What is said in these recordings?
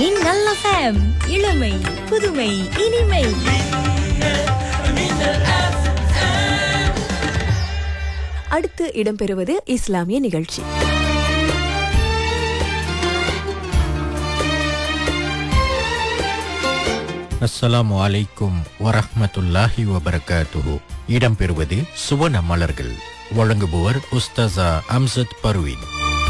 மின்னல் FM இளமை புதுமை இனிமை அடுத்து இடம்பெறுவது இஸ்லாமிய நிகழ்ச்சி அஸ்ஸலாமு அலைக்கும் வரஹ்மத்துல்லாஹி வபரகாத்துஹு இடம்பெறுவது சுவன மலர்கள் வழங்குபவர் உஸ்தாசா அம்சத் பர்வீன்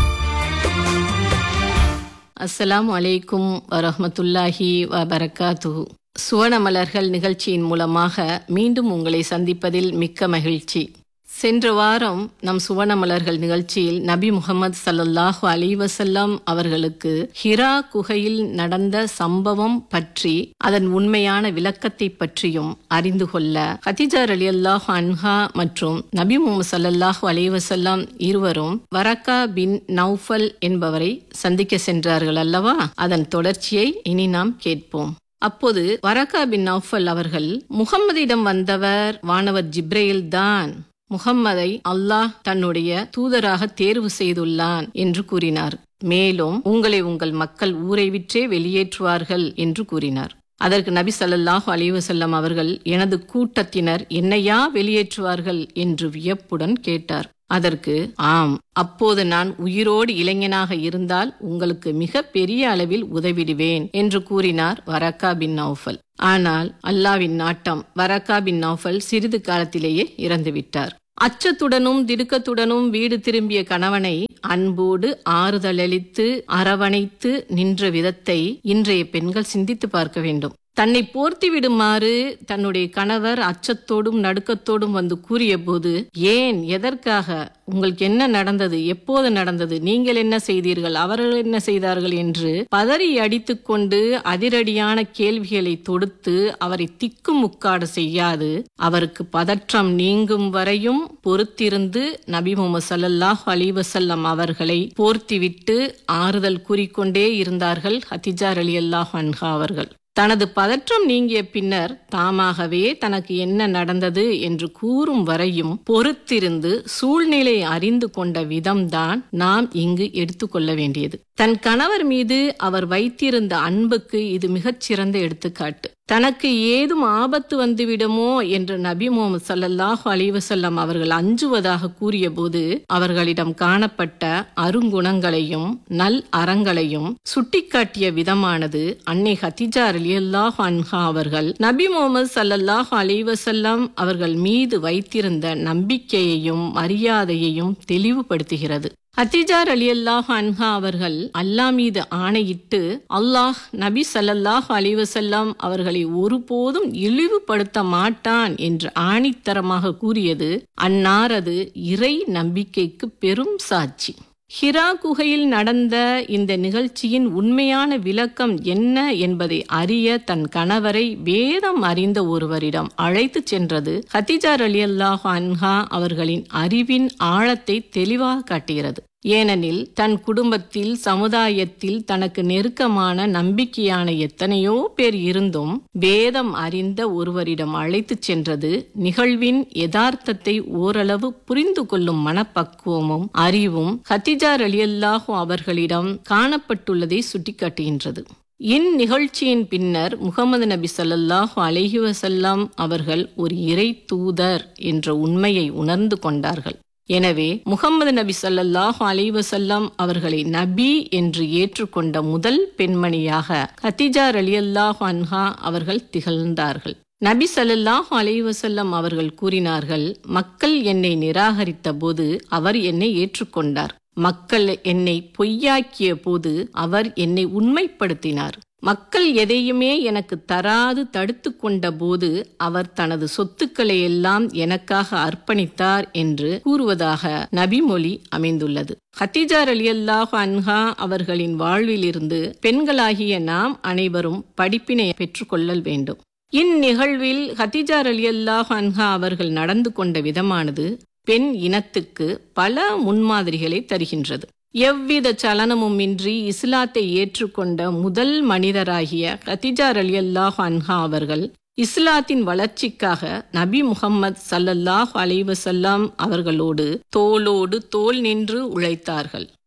அஸ்ஸலாமு அலைக்கும் வரஹ்மத்துல்லாஹி வபரகாத்துஹு சுவனமலர்கள் நிகழ்ச்சியின் மூலமாக மீண்டும் உங்களை சந்திப்பதில் மிக்க மகிழ்ச்சி சென்ற வாரம் நம் சுவனமலர்கள் நிகழ்ச்சியில் நபி முகமது சல்லல்லாஹு அலி வசல்லாம் அவர்களுக்கு ஹிரா குகையில் நடந்த சம்பவம் பற்றி அதன் உண்மையான விளக்கத்தை பற்றியும் அறிந்து கொள்ள ஹதிஜார் அலி அல்லாஹ் அன்ஹா மற்றும் நபி முகமது சல்லல்லாஹு அலி வசல்லாம் இருவரும் வரக்கா பின் நௌஃபல் என்பவரை சந்திக்க சென்றார்கள் அல்லவா அதன் தொடர்ச்சியை இனி நாம் கேட்போம் அப்போது வரக்கா பின் நௌஃபல் அவர்கள் முகம்மதிடம் வந்தவர் வானவர் ஜிப்ரேல் தான் முகம்மதை அல்லாஹ் தன்னுடைய தூதராக தேர்வு செய்துள்ளான் என்று கூறினார் மேலும் உங்களை உங்கள் மக்கள் ஊரை விற்றே வெளியேற்றுவார்கள் என்று கூறினார் அதற்கு நபி ஸல்லல்லாஹு அலைஹி வஸல்லம் அவர்கள் எனது கூட்டத்தினர் என்னையா வெளியேற்றுவார்கள் என்று வியப்புடன் கேட்டார் அதற்கு ஆம் அப்போது நான் உயிரோடு இளைஞனாக இருந்தால் உங்களுக்கு மிக பெரிய அளவில் உதவிடுவேன் என்று கூறினார் வரக்கா பின் நௌஃபல் ஆனால் அல்லாவின் நாட்டம் வரக்கா பின் நௌஃபல் சிறிது காலத்திலேயே இறந்துவிட்டார் அச்சத்துடனும் திடுக்கத்துடனும் வீடு திரும்பிய கணவனை அன்போடு ஆறுதலளித்து அரவணைத்து நின்ற விதத்தை இன்றைய பெண்கள் சிந்தித்து பார்க்க வேண்டும் தன்னை போர்த்தி விடுமாறு தன்னுடைய கணவர் அச்சத்தோடும் நடுக்கத்தோடும் வந்து கூறியபோது ஏன் எதற்காக உங்களுக்கு என்ன நடந்தது எப்போது நடந்தது நீங்கள் என்ன செய்தீர்கள் அவர்கள் என்ன செய்தார்கள் என்று பதறி அடித்துக்கொண்டு அதிரடியான கேள்விகளை தொடுத்து அவரை திக்கு முக்காடு செய்யாது அவருக்கு பதற்றம் நீங்கும் வரையும் பொறுத்திருந்து நபி முகமது சல்லல்லாஹ் அலிவசல்லம் அவர்களை போர்த்திவிட்டு ஆறுதல் கூறிக்கொண்டே இருந்தார்கள் ஹத்திஜார் அலி அல்லாஹ் அன்ஹா அவர்கள் தனது பதற்றம் நீங்கிய பின்னர் தாமாகவே தனக்கு என்ன நடந்தது என்று கூறும் வரையும் பொறுத்திருந்து சூழ்நிலை அறிந்து கொண்ட விதம்தான் நாம் இங்கு எடுத்துக்கொள்ள வேண்டியது தன் கணவர் மீது அவர் வைத்திருந்த அன்புக்கு இது மிகச்சிறந்த எடுத்துக்காட்டு தனக்கு ஏதும் ஆபத்து வந்துவிடுமோ என்று நபி முகமது சல்லல்லாஹு அலிவசல்லம் அவர்கள் அஞ்சுவதாக கூறியபோது அவர்களிடம் காணப்பட்ட அருங்குணங்களையும் நல் அறங்களையும் சுட்டிக்காட்டிய விதமானது அன்னை ஹத்திஜா அலியல்லாஹ் அன்ஹா அவர்கள் நபி முகமது சல்லல்லாஹு அலிவசல்லம் அவர்கள் மீது வைத்திருந்த நம்பிக்கையையும் மரியாதையையும் தெளிவுபடுத்துகிறது ஹத்திஜார் அலி அல்லாஹ் அன்ஹா அவர்கள் அல்லாஹ் மீது ஆணையிட்டு அல்லாஹ் நபி சல்லல்லாஹ் அலிவசல்லாம் அவர்களை ஒருபோதும் இழிவுபடுத்த மாட்டான் என்று ஆணித்தரமாக கூறியது அன்னாரது இறை நம்பிக்கைக்கு பெரும் சாட்சி ஹிரா குகையில் நடந்த இந்த நிகழ்ச்சியின் உண்மையான விளக்கம் என்ன என்பதை அறிய தன் கணவரை வேதம் அறிந்த ஒருவரிடம் அழைத்து சென்றது ஹத்திஜார் அலி அல்லாஹ் அன்ஹா அவர்களின் அறிவின் ஆழத்தை தெளிவாக காட்டுகிறது ஏனெனில் தன் குடும்பத்தில் சமுதாயத்தில் தனக்கு நெருக்கமான நம்பிக்கையான எத்தனையோ பேர் இருந்தும் வேதம் அறிந்த ஒருவரிடம் அழைத்து சென்றது நிகழ்வின் யதார்த்தத்தை ஓரளவு புரிந்து கொள்ளும் மனப்பக்குவமும் அறிவும் ஹத்திஜார் அலியல்லாஹு அவர்களிடம் காணப்பட்டுள்ளதை சுட்டிக்காட்டுகின்றது இந்நிகழ்ச்சியின் பின்னர் முகமது நபி சல்லாஹு அலஹி வசல்லாம் அவர்கள் ஒரு இறை தூதர் என்ற உண்மையை உணர்ந்து கொண்டார்கள் எனவே முகமது நபி சல்லாஹூ அலைவசல்லாம் அவர்களை நபி என்று ஏற்றுக்கொண்ட முதல் பெண்மணியாக ஹத்திஜார் அலி அல்லாஹ் அன்ஹா அவர்கள் திகழ்ந்தார்கள் நபி சல்லாஹூ அலைவசல்லம் அவர்கள் கூறினார்கள் மக்கள் என்னை நிராகரித்த போது அவர் என்னை ஏற்றுக்கொண்டார் மக்கள் என்னை பொய்யாக்கிய போது அவர் என்னை உண்மைப்படுத்தினார் மக்கள் எதையுமே எனக்கு தராது தடுத்து கொண்ட போது அவர் தனது சொத்துக்களை எல்லாம் எனக்காக அர்ப்பணித்தார் என்று கூறுவதாக நபிமொழி அமைந்துள்ளது ஹத்திஜார் அலி அல்லாஹ் அன்ஹா அவர்களின் வாழ்விலிருந்து பெண்களாகிய நாம் அனைவரும் படிப்பினை பெற்றுக்கொள்ளல் வேண்டும் இந்நிகழ்வில் ஹத்திஜார் அலி அல்லாஹ் அன்ஹா அவர்கள் நடந்து கொண்ட விதமானது பெண் இனத்துக்கு பல முன்மாதிரிகளை தருகின்றது எவ்வித சலனமும் இன்றி இஸ்லாத்தை ஏற்றுக்கொண்ட முதல் மனிதராகிய கத்திஜார் அலி அல்லாஹ் அன்ஹா அவர்கள் இஸ்லாத்தின் வளர்ச்சிக்காக நபி முகம்மது சல்லல்லாஹ் அலைவசல்லாம் அவர்களோடு தோளோடு தோல் நின்று உழைத்தார்கள்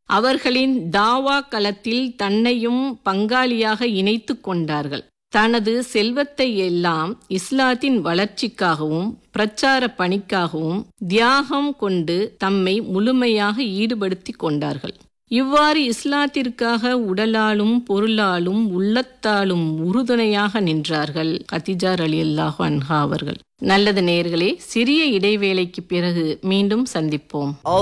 அவர்களின் தாவா களத்தில் தன்னையும் பங்காளியாக இணைத்து கொண்டார்கள் தனது செல்வத்தை எல்லாம் இஸ்லாத்தின் வளர்ச்சிக்காகவும் பிரச்சார பணிக்காகவும் தியாகம் கொண்டு தம்மை முழுமையாக ஈடுபடுத்திக் கொண்டார்கள் இவ்வாறு இஸ்லாத்திற்காக உடலாலும் பொருளாலும் உள்ளத்தாலும் உறுதுணையாக நின்றார்கள் கத்திஜார் அலி அல்லாஹ் அன்ஹா அவர்கள் நல்லது நேயர்களே சிறிய இடைவேளைக்கு பிறகு மீண்டும் சந்திப்போம்